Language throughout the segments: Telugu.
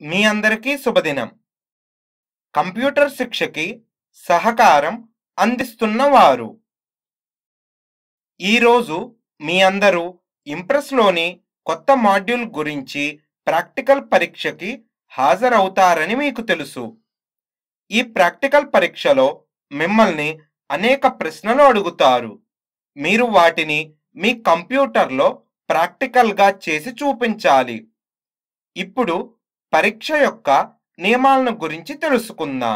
మీ అందరికీ శుభదినం కంప్యూటర్ శిక్షకి సహకారం అందిస్తున్నవారు ఈరోజు మీ అందరూ ఇంప్రెస్లోని కొత్త మాడ్యూల్ గురించి ప్రాక్టికల్ పరీక్షకి హాజరవుతారని మీకు తెలుసు ఈ ప్రాక్టికల్ పరీక్షలో మిమ్మల్ని అనేక ప్రశ్నలు అడుగుతారు మీరు వాటిని మీ కంప్యూటర్లో ప్రాక్టికల్గా చేసి చూపించాలి ఇప్పుడు పరీక్ష యొక్క నియమాలను గురించి తెలుసుకుందాం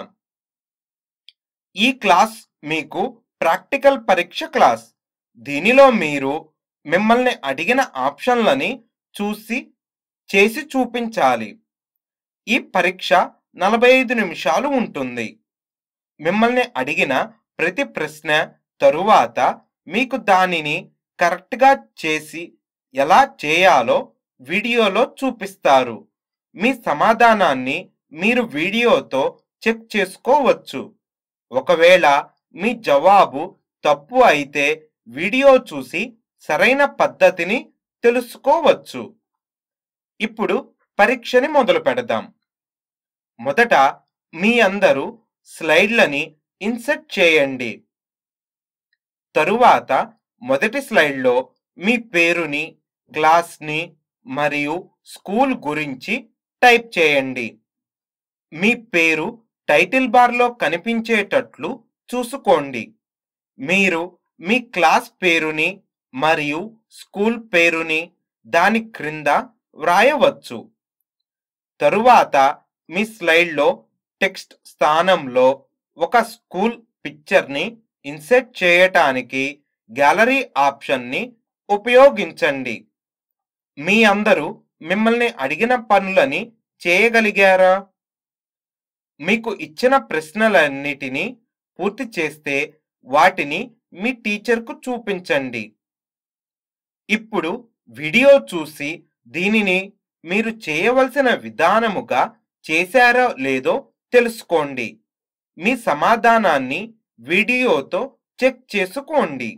ఈ క్లాస్ మీకు ప్రాక్టికల్ పరీక్ష క్లాస్ దీనిలో మీరు మిమ్మల్ని అడిగిన ఆప్షన్లని చూసి చేసి చూపించాలి ఈ పరీక్ష నలభై ఐదు నిమిషాలు ఉంటుంది మిమ్మల్ని అడిగిన ప్రతి ప్రశ్న తరువాత మీకు దానిని కరెక్ట్గా చేసి ఎలా చేయాలో వీడియోలో చూపిస్తారు మీ సమాధానాన్ని మీరు వీడియోతో చెక్ చేసుకోవచ్చు ఒకవేళ మీ జవాబు తప్పు అయితే వీడియో చూసి సరైన పద్ధతిని తెలుసుకోవచ్చు ఇప్పుడు పరీక్షని మొదలు పెడదాం మొదట మీ అందరూ స్లైడ్లని ఇన్సర్ట్ చేయండి తరువాత మొదటి స్లైడ్లో మీ పేరుని క్లాస్ని మరియు స్కూల్ గురించి టైప్ చేయండి మీ పేరు టైటిల్ బార్లో కనిపించేటట్లు చూసుకోండి మీరు మీ క్లాస్ పేరుని మరియు స్కూల్ పేరుని దాని క్రింద వ్రాయవచ్చు తరువాత మీ స్లైడ్లో టెక్స్ట్ స్థానంలో ఒక స్కూల్ పిక్చర్ని ఇన్సెట్ చేయటానికి గ్యాలరీ ఆప్షన్ని ఉపయోగించండి మీ అందరూ మిమ్మల్ని అడిగిన పనులని చేయగలిగారా మీకు ఇచ్చిన ప్రశ్నలన్నిటినీ పూర్తి చేస్తే వాటిని మీ టీచర్కు చూపించండి ఇప్పుడు వీడియో చూసి దీనిని మీరు చేయవలసిన విధానముగా చేశారో లేదో తెలుసుకోండి మీ సమాధానాన్ని వీడియోతో చెక్ చేసుకోండి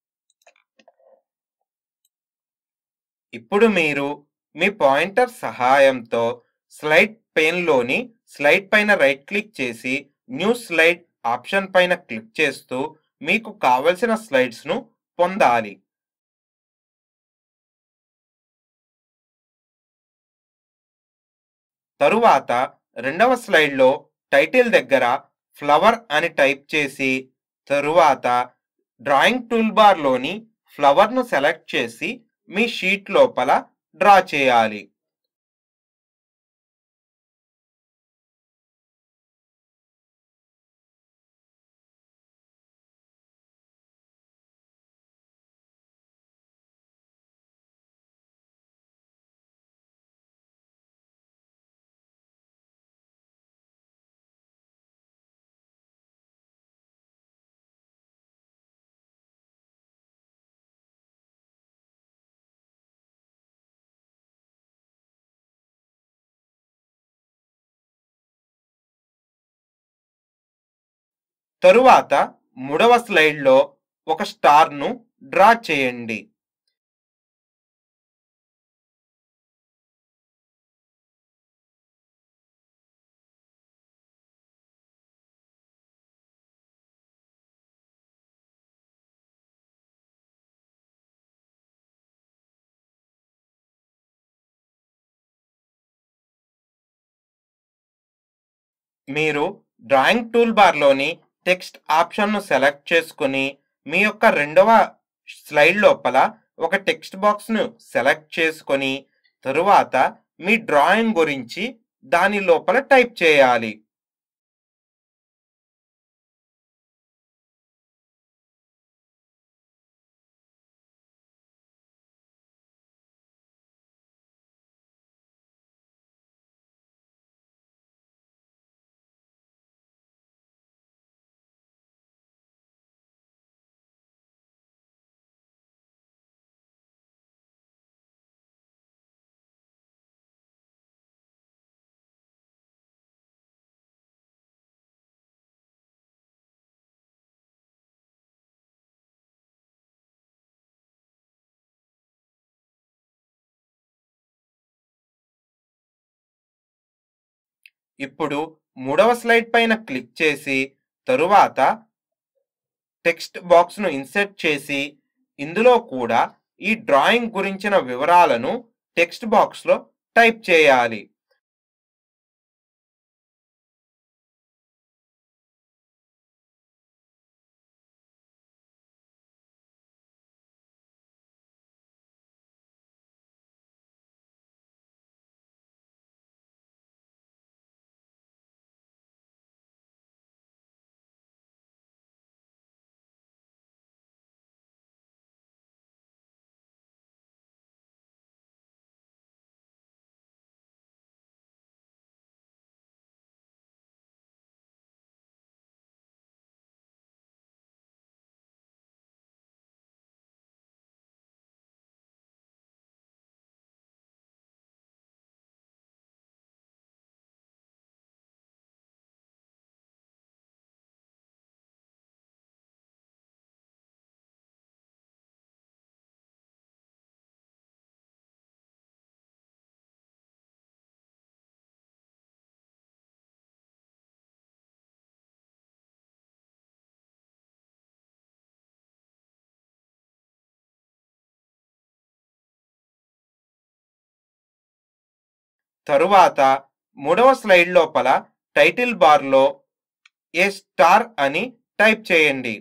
ఇప్పుడు మీరు మీ పాయింటర్ సహాయంతో స్లైడ్ పెన్లోని స్లైడ్ పైన రైట్ క్లిక్ చేసి న్యూ స్లైడ్ ఆప్షన్ పైన క్లిక్ చేస్తూ మీకు కావలసిన స్లైడ్స్ను పొందాలి తరువాత రెండవ స్లైడ్లో టైటిల్ దగ్గర ఫ్లవర్ అని టైప్ చేసి తరువాత డ్రాయింగ్ టూల్ బార్లోని ఫ్లవర్ను సెలెక్ట్ చేసి మీ షీట్ లోపల డ్రా చేయాలి తరువాత మూడవ స్లైడ్లో ఒక స్టార్ను డ్రా చేయండి మీరు డ్రాయింగ్ టూల్ బార్లోని టెక్స్ట్ ఆప్షన్ను సెలెక్ట్ చేసుకుని మీ యొక్క రెండవ స్లైడ్ లోపల ఒక టెక్స్ట్ బాక్స్ను సెలెక్ట్ చేసుకొని తరువాత మీ డ్రాయింగ్ గురించి దాని లోపల టైప్ చేయాలి ఇప్పుడు మూడవ స్లైడ్ పైన క్లిక్ చేసి తరువాత టెక్స్ట్ బాక్స్ను ఇన్సర్ట్ చేసి ఇందులో కూడా ఈ డ్రాయింగ్ గురించిన వివరాలను టెక్స్ట్ బాక్స్లో టైప్ చేయాలి తరువాత మూడవ స్లైడ్ లోపల టైటిల్ బార్లో ఏ స్టార్ అని టైప్ చేయండి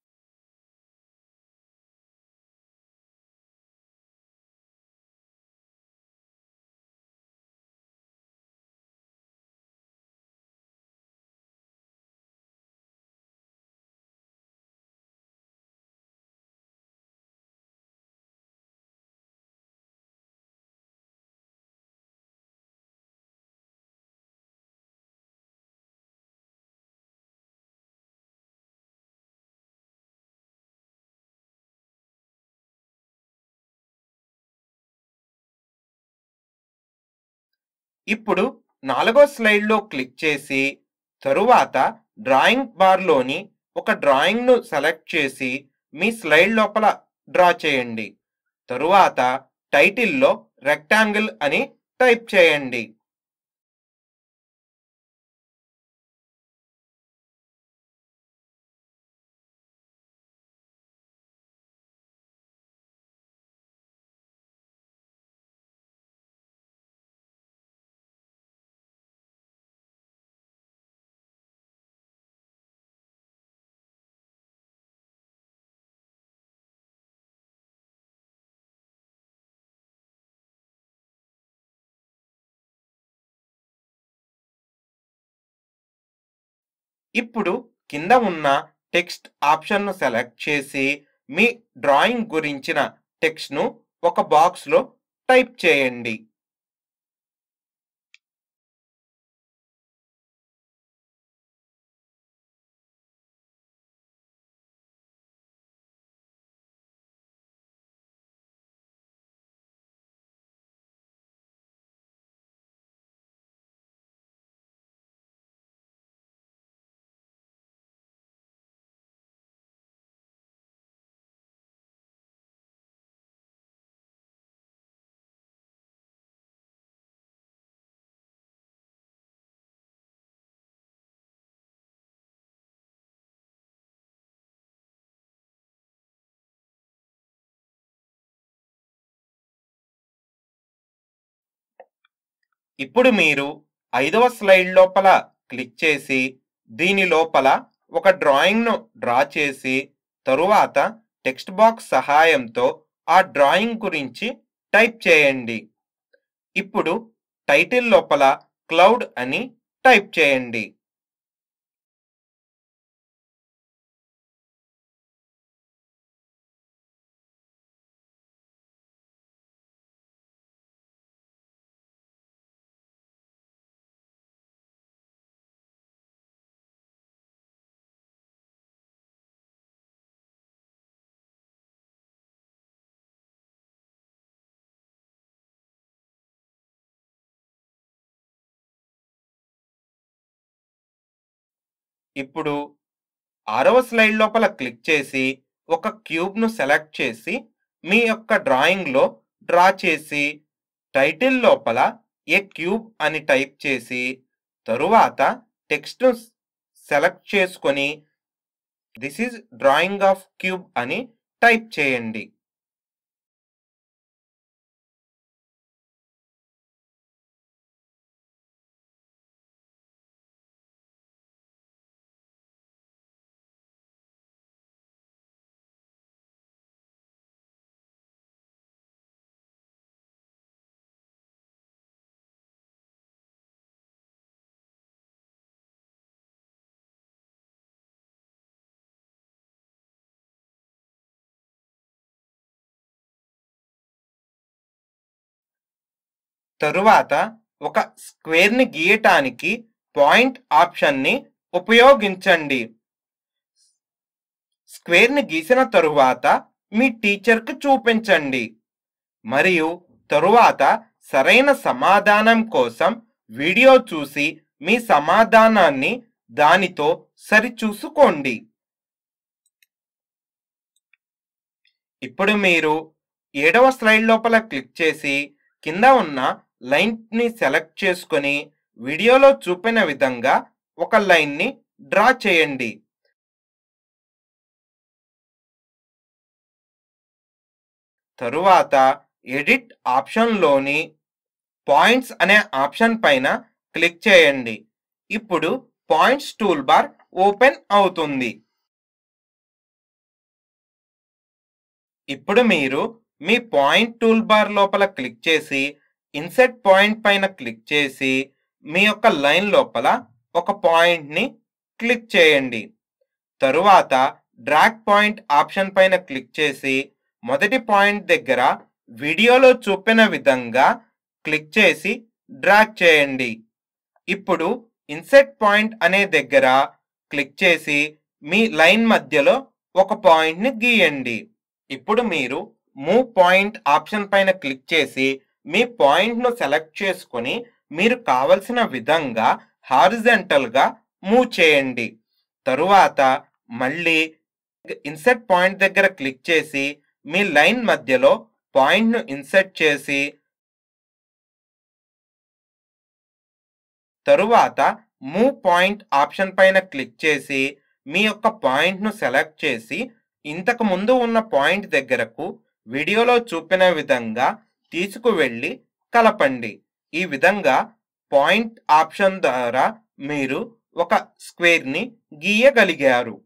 ఇప్పుడు నాలుగో స్లైడ్లో క్లిక్ చేసి తరువాత డ్రాయింగ్ బార్లోని ఒక డ్రాయింగ్ను సెలెక్ట్ చేసి మీ స్లైడ్ లోపల డ్రా చేయండి తరువాత టైటిల్లో రెక్టాంగిల్ అని టైప్ చేయండి ఇప్పుడు కింద ఉన్న టెక్స్ట్ ఆప్షన్ను సెలెక్ట్ చేసి మీ డ్రాయింగ్ గురించిన టెక్స్ట్ను ఒక బాక్స్లో టైప్ చేయండి ఇప్పుడు మీరు ఐదవ స్లైడ్ లోపల క్లిక్ చేసి దీని లోపల ఒక డ్రాయింగ్ను డ్రా చేసి తరువాత టెక్స్ట్ బాక్స్ సహాయంతో ఆ డ్రాయింగ్ గురించి టైప్ చేయండి ఇప్పుడు టైటిల్ లోపల క్లౌడ్ అని టైప్ చేయండి ఇప్పుడు ఆరవ స్లైడ్ లోపల క్లిక్ చేసి ఒక క్యూబ్ను సెలెక్ట్ చేసి మీ యొక్క డ్రాయింగ్లో డ్రా చేసి టైటిల్ లోపల ఏ క్యూబ్ అని టైప్ చేసి తరువాత టెక్స్ట్ను సెలెక్ట్ చేసుకొని this is drawing of cube అని టైప్ చేయండి తరువాత ఒక స్క్వేర్ని గీయటానికి పాయింట్ ఆప్షన్ని ఉపయోగించండి స్క్వేర్ని గీసిన తరువాత మీ టీచర్కి చూపించండి మరియు తరువాత సరైన సమాధానం కోసం వీడియో చూసి మీ సమాధానాన్ని దానితో సరిచూసుకోండి ఇప్పుడు మీరు ఏడవ స్లైడ్ లోపల క్లిక్ చేసి కింద ఉన్న లైన్ని సెలెక్ట్ చేసుకొని వీడియోలో చూపిన విధంగా ఒక లైన్ని డ్రా చేయండి తరువాత ఎడిట్ ఆప్షన్లోని పాయింట్స్ అనే ఆప్షన్ పైన క్లిక్ చేయండి ఇప్పుడు పాయింట్స్ టూల్ బార్ ఓపెన్ అవుతుంది ఇప్పుడు మీరు మీ పాయింట్ టూల్ బార్ లోపల క్లిక్ చేసి ఇన్సెట్ పాయింట్ పైన క్లిక్ చేసి మీ యొక్క లైన్ లోపల ఒక పాయింట్ని క్లిక్ చేయండి తరువాత డ్రాగ్ పాయింట్ ఆప్షన్ పైన క్లిక్ చేసి మొదటి పాయింట్ దగ్గర వీడియోలో చూపిన విధంగా క్లిక్ చేసి డ్రాగ్ చేయండి ఇప్పుడు ఇన్సెట్ పాయింట్ అనే దగ్గర క్లిక్ చేసి మీ లైన్ మధ్యలో ఒక పాయింట్ని గీయండి ఇప్పుడు మీరు మూవ్ పాయింట్ ఆప్షన్ పైన క్లిక్ చేసి మీ పాయింట్ను సెలెక్ట్ చేసుకొని మీరు కావలసిన విధంగా హారిజెంటల్గా మూవ్ చేయండి తరువాత మళ్ళీ ఇన్సెట్ పాయింట్ దగ్గర క్లిక్ చేసి మీ లైన్ మధ్యలో పాయింట్ను ఇన్సెట్ చేసి తరువాత మూవ్ పాయింట్ ఆప్షన్ పైన క్లిక్ చేసి మీ యొక్క పాయింట్ను సెలెక్ట్ చేసి ఇంతకు ముందు ఉన్న పాయింట్ దగ్గరకు వీడియోలో చూపిన విధంగా తీసుకువెళ్ళి కలపండి ఈ విధంగా పాయింట్ ఆప్షన్ ద్వారా మీరు ఒక స్క్వేర్ని గీయగలిగారు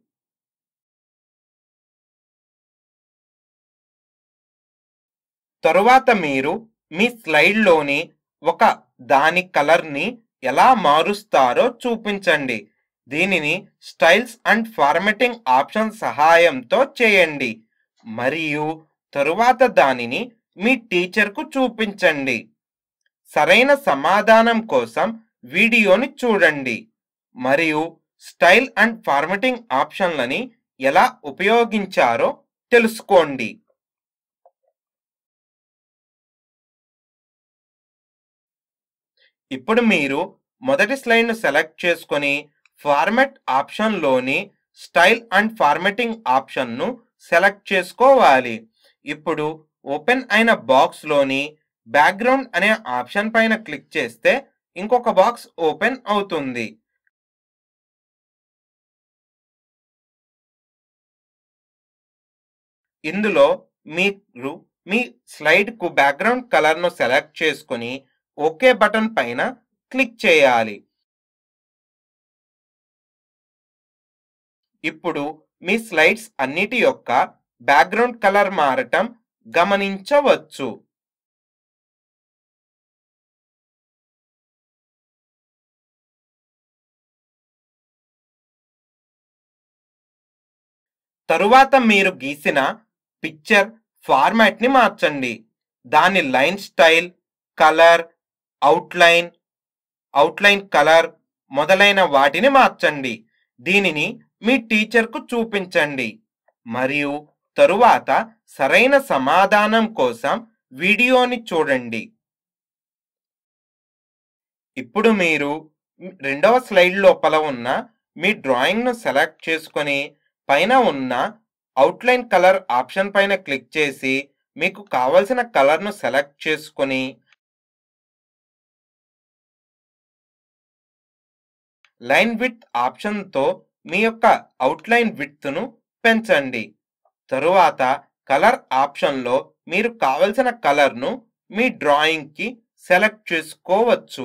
తరువాత మీరు మీ స్లైడ్లోని ఒక దాని కలర్ని ఎలా మారుస్తారో చూపించండి దీనిని స్టైల్స్ అండ్ ఫార్మెటింగ్ ఆప్షన్ సహాయంతో చేయండి మరియు తరువాత దానిని మీ టీచర్కు చూపించండి సరైన సమాధానం కోసం వీడియోని చూడండి మరియు స్టైల్ అండ్ ఫార్మెటింగ్ ఆప్షన్లని ఎలా ఉపయోగించారో తెలుసుకోండి ఇప్పుడు మీరు మొదటి స్లైడ్ను సెలెక్ట్ చేసుకొని ఫార్మెట్ ఆప్షన్లోని స్టైల్ అండ్ ఫార్మెటింగ్ ఆప్షన్ను సెలెక్ట్ చేసుకోవాలి ఇప్పుడు ఓపెన్ అయిన బాక్స్లోని బ్యాక్గ్రౌండ్ అనే ఆప్షన్ పైన క్లిక్ చేస్తే ఇంకొక బాక్స్ ఓపెన్ అవుతుంది ఇందులో మీరు మీ స్లైడ్కు బ్యాక్గ్రౌండ్ కలర్ను సెలెక్ట్ చేసుకొని ఓకే బటన్ పైన క్లిక్ చేయాలి ఇప్పుడు మీ స్లైడ్స్ అన్నిటి యొక్క బ్యాక్గ్రౌండ్ కలర్ మారటం గమనించవచ్చు తరువాత మీరు గీసిన పిక్చర్ ఫార్మాట్ని మార్చండి దాని line style colour outline outline colour మొదలైన వాటిని మార్చండి దీనిని మీ టీచర్కు చూపించండి మరియు తరువాత సరైన సమాధానం కోసం వీడియోని చూడండి ఇప్పుడు మీరు రెండవ స్లైడ్ లోపల ఉన్న మీ డ్రాయింగ్ను సెలెక్ట్ చేసుకొని పైన ఉన్న అవుట్లైన్ కలర్ ఆప్షన్ పైన క్లిక్ చేసి మీకు కావలసిన కలర్ను సెలెక్ట్ చేసుకొని లైన్ విత్ ఆప్షన్తో మీ యొక్క అవుట్లైన్ విడ్త్ను పెంచండి తరువాత కలర్ ఆప్షన్లో మీరు కావలసిన కలర్ను మీ డ్రాయింగ్కి సెలెక్ట్ చేసుకోవచ్చు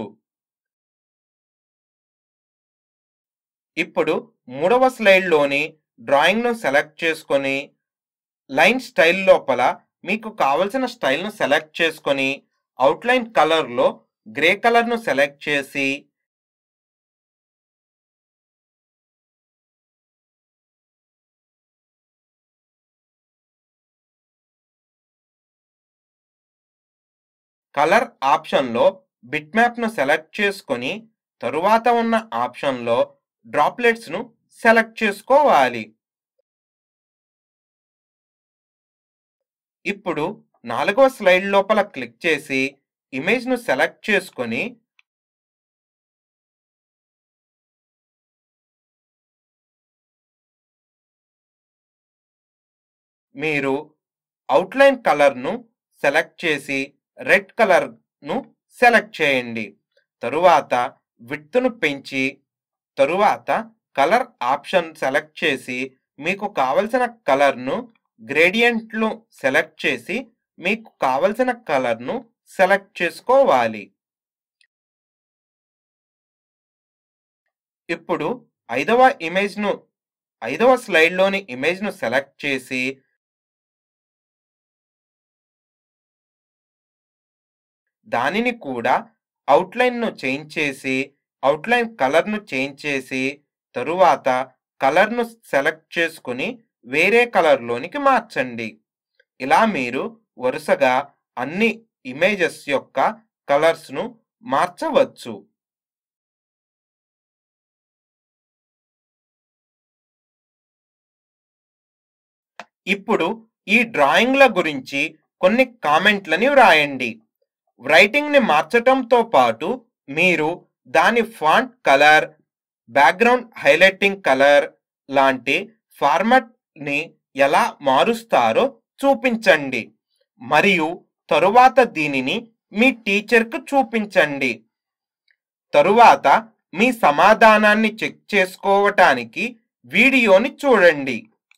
ఇప్పుడు మూడవ స్లైడ్లోని డ్రాయింగ్ను సెలెక్ట్ చేసుకొని లైన్ స్టైల్ లోపల మీకు కావలసిన స్టైల్ను సెలెక్ట్ చేసుకొని అవుట్లైన్ కలర్లో గ్రే కలర్ను సెలెక్ట్ చేసి కలర్ ఆప్షన్లో బిట్ మ్యాప్ను సెలెక్ట్ చేసుకొని తరువాత ఉన్న ఆప్షన్లో డ్రాప్లెట్స్ను సెలెక్ట్ చేసుకోవాలి ఇప్పుడు నాలుగవ స్లైడ్ లోపల క్లిక్ చేసి ఇమేజ్ను సెలెక్ట్ చేసుకొని మీరు అవుట్లైన్ కలర్ను సెలెక్ట్ చేసి రెడ్ కలర్ను సెలెక్ట్ చేయండి తరువాత విడ్త్ను పెంచి తరువాత కలర్ ఆప్షన్ సెలెక్ట్ చేసి మీకు కావలసిన కలర్ను గ్రేడియంట్లు సెలెక్ట్ చేసి మీకు కావలసిన కలర్ను సెలెక్ట్ చేసుకోవాలి ఇప్పుడు ఐదవ ఇమేజ్ను ఐదవ స్లైడ్లోని ఇమేజ్ను సెలెక్ట్ చేసి దానిని కూడా అవుట్లైన్ను చేంజ్ చేసి అవుట్లైన్ కలర్ను చేంజ్ చేసి తరువాత కలర్ను సెలెక్ట్ చేసుకుని వేరే కలర్లోనికి మార్చండి ఇలా మీరు వరుసగా అన్ని ఇమేజెస్ యొక్క కలర్స్ను మార్చవచ్చు ఇప్పుడు ఈ డ్రాయింగ్ల గురించి కొన్ని కామెంట్లని వ్రాయండి రైటింగ్ని మార్చటంతో పాటు మీరు దాని font colour background highlighting colour లాంటి ఫార్మాట్ని ఎలా మారుస్తారో చూపించండి మరియు తరువాత దీనిని మీ టీచర్కు చూపించండి తరువాత మీ సమాధానాన్ని చెక్ చేసుకోవటానికి వీడియోని చూడండి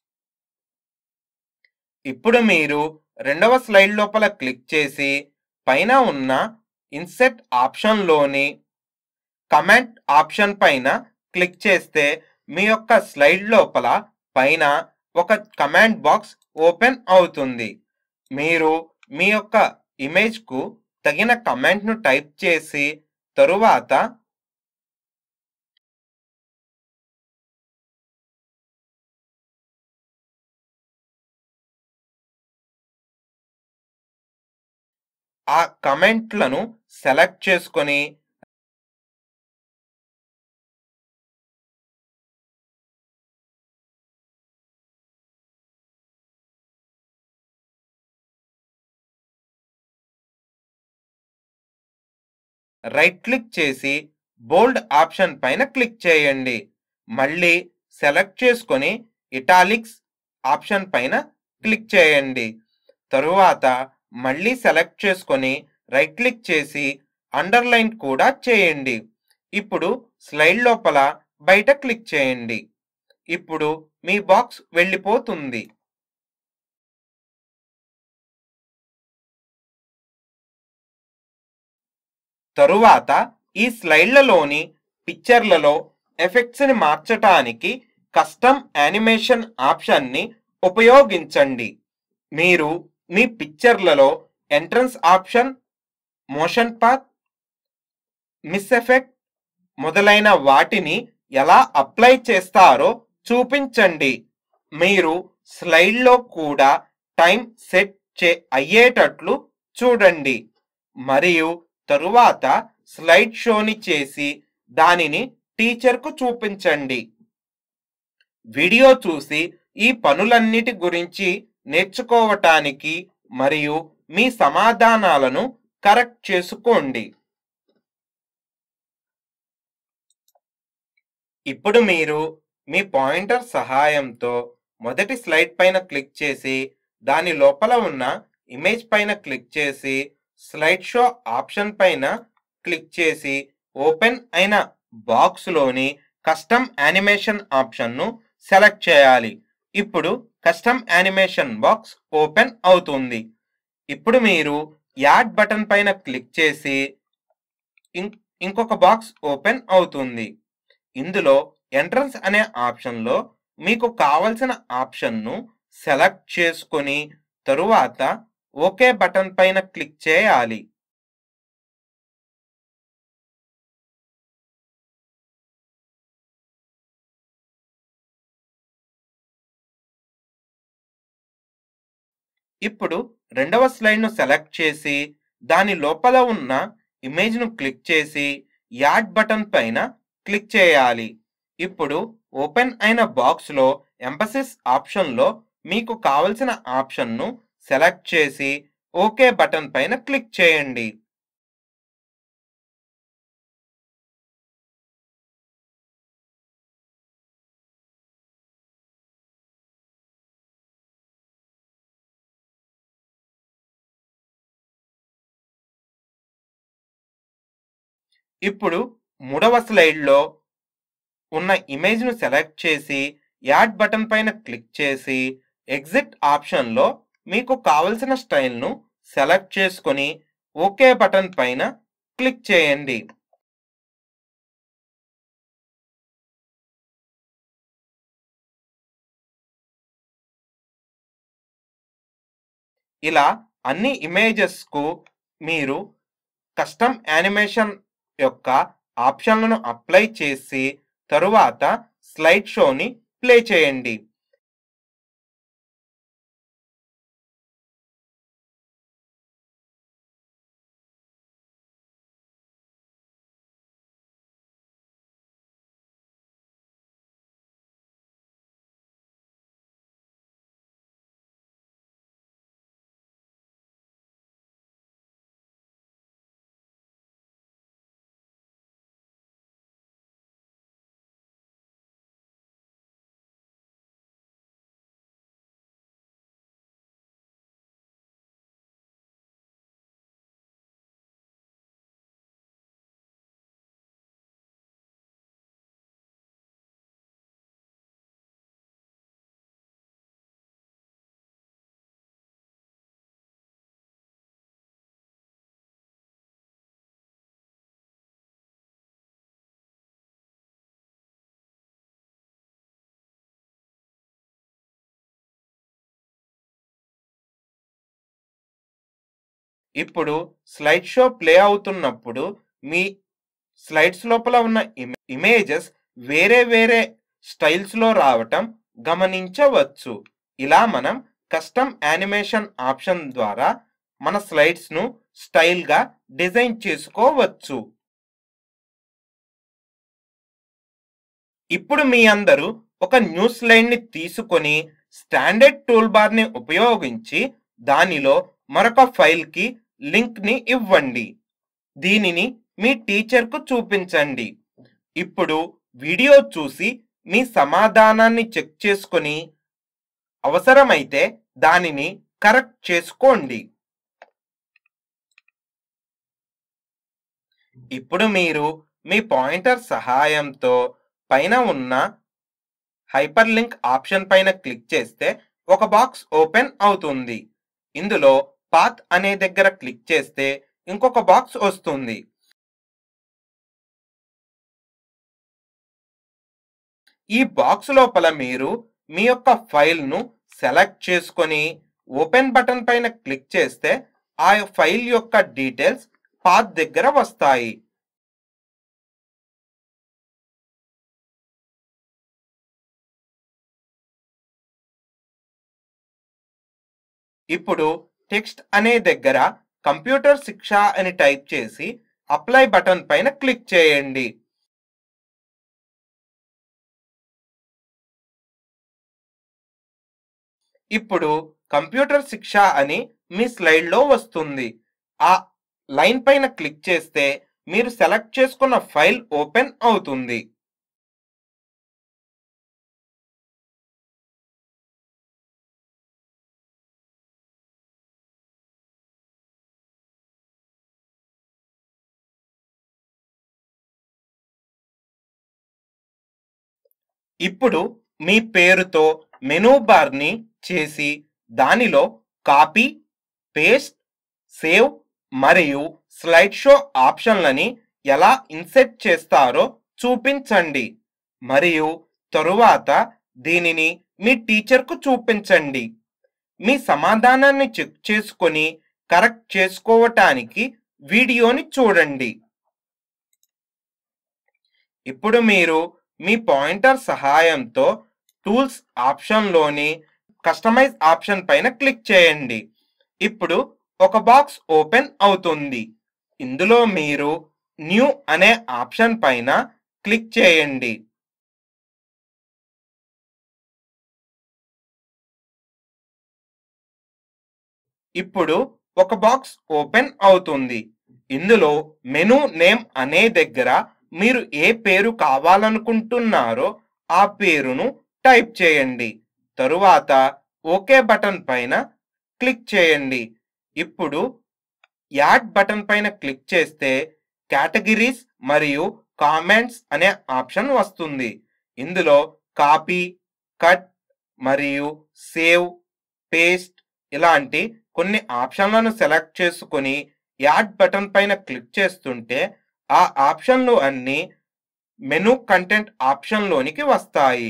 ఇప్పుడు మీరు రెండవ స్లైడ్ లోపల క్లిక్ చేసి పైన ఉన్న ఇన్సెట్ ఆప్షన్లోని కమెంట్ ఆప్షన్ పైన క్లిక్ చేస్తే మీ యొక్క స్లైడ్ లోపల పైన ఒక కమాండ్ బాక్స్ ఓపెన్ అవుతుంది మీరు మీ యొక్క ఇమేజ్కు తగిన కమెంట్ను టైప్ చేసి తరువాత ఆ కమెంట్లను సెలెక్ట్ చేసుకొని రైట్ క్లిక్ చేసి బోల్డ్ ఆప్షన్ పైన క్లిక్ చేయండి మళ్ళీ సెలెక్ట్ చేసుకొని ఇటాలిక్స్ ఆప్షన్ పైన క్లిక్ చేయండి తరువాత మళ్ళీ సెలెక్ట్ చేసుకొని రైట్ క్లిక్ చేసి అండర్లైన్ కూడా చేయండి ఇప్పుడు స్లైడ్ లోపల బయట క్లిక్ చేయండి ఇప్పుడు మీ బాక్స్ వెళ్ళిపోతుంది తరువాత ఈ స్లైడ్లలోని పిక్చర్లలో ఎఫెక్ట్స్ని మార్చటానికి కస్టమ్ యానిమేషన్ ఆప్షన్ని ఉపయోగించండి మీరు మీ పిక్చర్లలో ఎంట్రన్స్ ఆప్షన్ మోషన్ పాత్ మిస్ ఎఫెక్ట్ మొదలైన వాటిని ఎలా అప్లై చేస్తారో చూపించండి మీరు స్లైడ్లో కూడా టైం సెట్ చే అయ్యేటట్లు చూడండి మరియు తరువాత స్లైడ్ షోని చేసి దానిని టీచర్కు చూపించండి వీడియో చూసి ఈ పనులన్నిటి గురించి నేర్చుకోవటానికి మరియు మీ సమాధానాలను కరెక్ట్ చేసుకోండి ఇప్పుడు మీరు మీ పాయింటర్ సహాయంతో మొదటి స్లైడ్ పైన క్లిక్ చేసి దాని లోపల ఉన్న ఇమేజ్ పైన క్లిక్ చేసి స్లైడ్ షో ఆప్షన్ పైన క్లిక్ చేసి ఓపెన్ అయిన బాక్స్లోని కస్టమ్ యానిమేషన్ ఆప్షన్ను సెలెక్ట్ చేయాలి ఇప్పుడు కస్టమ్ యానిమేషన్ బాక్స్ ఓపెన్ అవుతుంది ఇప్పుడు మీరు యాడ్ బటన్ పైన క్లిక్ చేసి ఇం- ఇంకొక బాక్స్ ఓపెన్ అవుతుంది ఇందులో ఎంట్రన్స్ అనే ఆప్షన్లో మీకు కావలసిన ఆప్షన్ను సెలెక్ట్ చేసుకొని తరువాత ఓకే బటన్ పైన క్లిక్ చేయాలి ఇప్పుడు రెండవ స్లైడ్ను సెలెక్ట్ చేసి దాని లోపల ఉన్న ఇమేజ్ను క్లిక్ చేసి యాడ్ బటన్ పైన క్లిక్ చేయాలి ఇప్పుడు ఓపెన్ అయిన బాక్స్లో ఎంపసిస్ ఆప్షన్లో మీకు కావలసిన ఆప్షన్ను సెలెక్ట్ చేసి ఓకే బటన్ పైన క్లిక్ చేయండి ఇప్పుడు మూడవ స్లైడ్లో ఉన్న ఇమేజ్ను సెలెక్ట్ చేసి యాడ్ బటన్ పైన క్లిక్ చేసి ఎగ్జిట్ ఆప్షన్లో మీకు కావలసిన స్టైల్ను సెలెక్ట్ చేసుకొని ఓకే బటన్ పైన క్లిక్ చేయండి ఇలా అన్ని ఇమేజెస్కు మీరు కస్టమ్ యానిమేషన్ యొక్క ఆప్షన్లను అప్లై చేసి తరువాత స్లైడ్ షోని ప్లే చేయండి ఇప్పుడు స్లైడ్ షో ప్లే అవుతున్నప్పుడు మీ స్లైడ్స్ లోపల ఉన్న ఇమ- ఇమేజెస్ వేరే వేరే స్టైల్స్లో రావటం గమనించవచ్చు ఇలా మనం కస్టమ్ యానిమేషన్ ఆప్షన్ ద్వారా మన స్లైడ్స్ను స్టైల్గా డిజైన్ చేసుకోవచ్చు ఇప్పుడు మీ అందరూ ఒక న్యూ స్లైడ్ని తీసుకొని స్టాండర్డ్ టూల్ బార్ని ఉపయోగించి దానిలో మరొక ఫైల్కి లింక్ని ఇవ్వండి దీనిని మీ టీచర్కు చూపించండి ఇప్పుడు వీడియో చూసి మీ సమాధానాన్ని చెక్ చేసుకొని అవసరమైతే దానిని కరెక్ట్ చేసుకోండి ఇప్పుడు మీరు మీ పాయింటర్ సహాయంతో పైన ఉన్న హైపర్ లింక్ ఆప్షన్ పైన క్లిక్ చేస్తే ఒక బాక్స్ ఓపెన్ అవుతుంది ఇందులో పాత్ అనే దగ్గర క్లిక్ చేస్తే ఇంకొక బాక్స్ వస్తుంది ఈ బాక్స్ లోపల మీరు మీ యొక్క ఫైల్ను సెలెక్ట్ చేసుకొని ఓపెన్ బటన్ పైన క్లిక్ చేస్తే ఆ ఫైల్ యొక్క డీటెయిల్స్ పాత్ దగ్గర వస్తాయి ఇప్పుడు టెక్స్ట్ అనే దగ్గర కంప్యూటర్ శిక్ష అని టైప్ చేసి అప్లై బటన్ పైన క్లిక్ చేయండి ఇప్పుడు కంప్యూటర్ శిక్ష అని మీ స్లైడ్లో వస్తుంది ఆ లైన్ పైన క్లిక్ చేస్తే మీరు సెలెక్ట్ చేసుకున్న ఫైల్ ఓపెన్ అవుతుంది ఇప్పుడు మీ పేరుతో మెనూ బార్ని చేసి దానిలో కాపీ పేస్ట్ సేవ్ మరియు స్లైడ్ షో ఆప్షన్లని ఎలా ఇన్సెట్ చేస్తారో చూపించండి మరియు తరువాత దీనిని మీ టీచర్కు చూపించండి మీ సమాధానాన్ని చెక్ చేసుకొని కరెక్ట్ చేసుకోవటానికి వీడియోని చూడండి ఇప్పుడు మీరు మీ పాయింటర్ సహాయంతో టూల్స్ ఆప్షన్లోని కస్టమైజ్ ఆప్షన్ పైన క్లిక్ చేయండి ఇప్పుడు ఒక బాక్స్ ఓపెన్ అవుతుంది ఇందులో మీరు న్యూ అనే ఆప్షన్ పైన క్లిక్ చేయండి ఇప్పుడు ఒక బాక్స్ ఓపెన్ అవుతుంది ఇందులో మెనూ నేమ్ అనే దగ్గర మీరు ఏ పేరు కావాలనుకుంటున్నారో ఆ పేరును టైప్ చేయండి తరువాత ఓకే బటన్ పైన క్లిక్ చేయండి ఇప్పుడు యాడ్ బటన్ పైన క్లిక్ చేస్తే కేటగిరీస్ మరియు కామెంట్స్ అనే ఆప్షన్ వస్తుంది ఇందులో కాపీ కట్ మరియు సేవ్ పేస్ట్ ఇలాంటి కొన్ని ఆప్షన్లను సెలెక్ట్ చేసుకొని యాడ్ బటన్ పైన క్లిక్ చేస్తుంటే ఆ ఆప్షన్లు అన్నీ మెనూ కంటెంట్ ఆప్షన్లోనికి వస్తాయి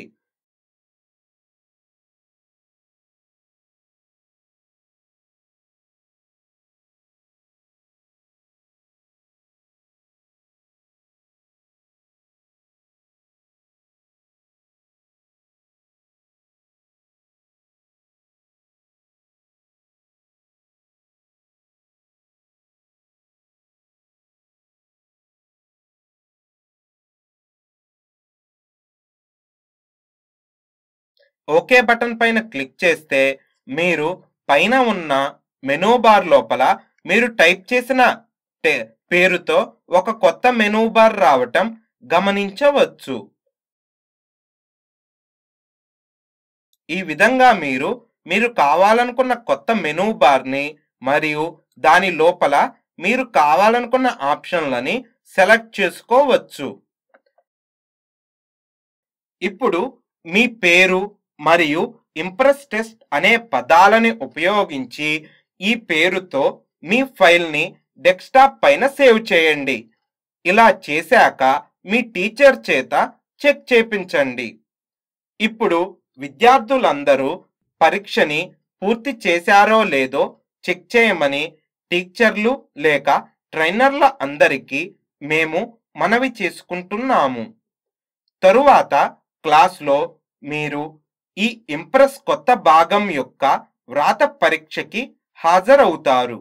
ఓకే బటన్ పైన క్లిక్ చేస్తే మీరు పైన ఉన్న మెనూ బార్ లోపల మీరు టైప్ చేసిన టే- పేరుతో ఒక కొత్త మెనూ బార్ రావటం గమనించవచ్చు ఈ విధంగా మీరు మీరు కావాలనుకున్న కొత్త మెనూ బార్ని మరియు దాని లోపల మీరు కావాలనుకున్న ఆప్షన్లని సెలెక్ట్ చేసుకోవచ్చు ఇప్పుడు మీ పేరు మరియు ఇంప్రెస్ టెస్ట్ అనే పదాలని ఉపయోగించి ఈ పేరుతో మీ ఫైల్ని డెస్క్టాప్ పైన సేవ్ చేయండి ఇలా చేశాక మీ టీచర్ చేత చెక్ చేపించండి ఇప్పుడు విద్యార్థులందరూ పరీక్షని పూర్తి చేశారో లేదో చెక్ చేయమని టీచర్లు లేక ట్రైనర్ల అందరికీ మేము మనవి చేసుకుంటున్నాము తరువాత క్లాస్లో మీరు ఈ ఇంప్రెస్ కొత్త భాగం యొక్క వ్రాత పరీక్షకి హాజరవుతారు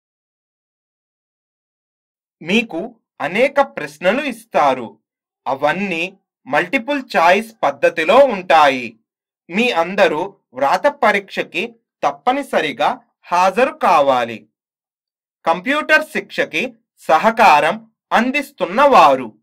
మీకు అనేక ప్రశ్నలు ఇస్తారు అవన్నీ మల్టిపుల్ చాయిస్ పద్ధతిలో ఉంటాయి మీ అందరూ వ్రాత పరీక్షకి తప్పనిసరిగా హాజరు కావాలి కంప్యూటర్ శిక్షకి సహకారం అందిస్తున్న వారు